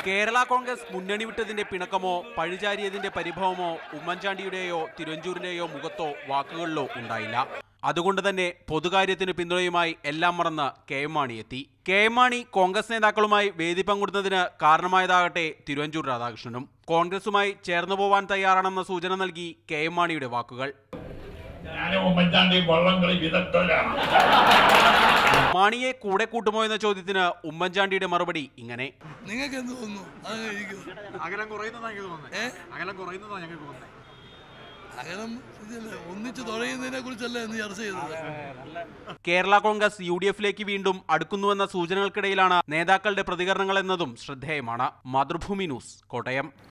കേരള കോൺഗ്രസ് മുന്നണി വിട്ടതിന്റെ പിണക്കമോ പഴിചാരിയതിന്റെ പരിഭവമോ ഉമ്മൻചാണ്ടിയുടെയോ തിരുവഞ്ചൂരിന്റെയോ മുഖത്തോ വാക്കുകളിലോ ഉണ്ടായില്ല അതുകൊണ്ട് തന്നെ പൊതുകാര്യത്തിന് പിന്തുണയുമായി എല്ലാം മറന്ന് കെ എം മാണി എത്തി കെ എം മാണി കോൺഗ്രസ് നേതാക്കളുമായി വേദി പങ്കിടുന്നതിന് കാരണമായതാകട്ടെ തിരുവഞ്ചൂർ രാധാകൃഷ്ണനും കോൺഗ്രസുമായി ചേർന്നു പോവാൻ തയ്യാറാണെന്ന സൂചന നൽകി കെ എം മാണിയുടെ വാക്കുകൾ ഞാനും ഉമ്മൻചാണ്ടി വള്ളംകളി വിദഗ്ധരാണ് മാണിയെ കൂടെ കൂട്ടുമോ എന്ന ചോദ്യത്തിന് ഉമ്മൻചാണ്ടിയുടെ മറുപടി ഇങ്ങനെ നിങ്ങൾക്ക് എന്ത് തോന്നുന്നു അങ്ങനെ ഇരിക്കും അകലം കുറയുന്നതാണ് ഞങ്ങൾക്ക് തോന്നുന്നത് അകലം കുറയുന്നതാണ് ഞങ്ങൾക്ക് തോന്നുന്നത് അകലം ഇതല്ലേ ഒന്നിച്ച് തുഴയുന്നതിനെ കുറിച്ചല്ലേ ഇന്ന് ചർച്ച ചെയ്തത് കേരള കോൺഗ്രസ് യു ഡി എഫിലേക്ക് വീണ്ടും അടുക്കുന്നുവെന്ന സൂചനകൾക്കിടയിലാണ് നേതാക്കളുടെ പ്രതികരണങ്ങൾ എന്നതും ശ്രദ്ധേയമാണ് മാതൃഭൂമി ന്യൂസ് കോട്ടയം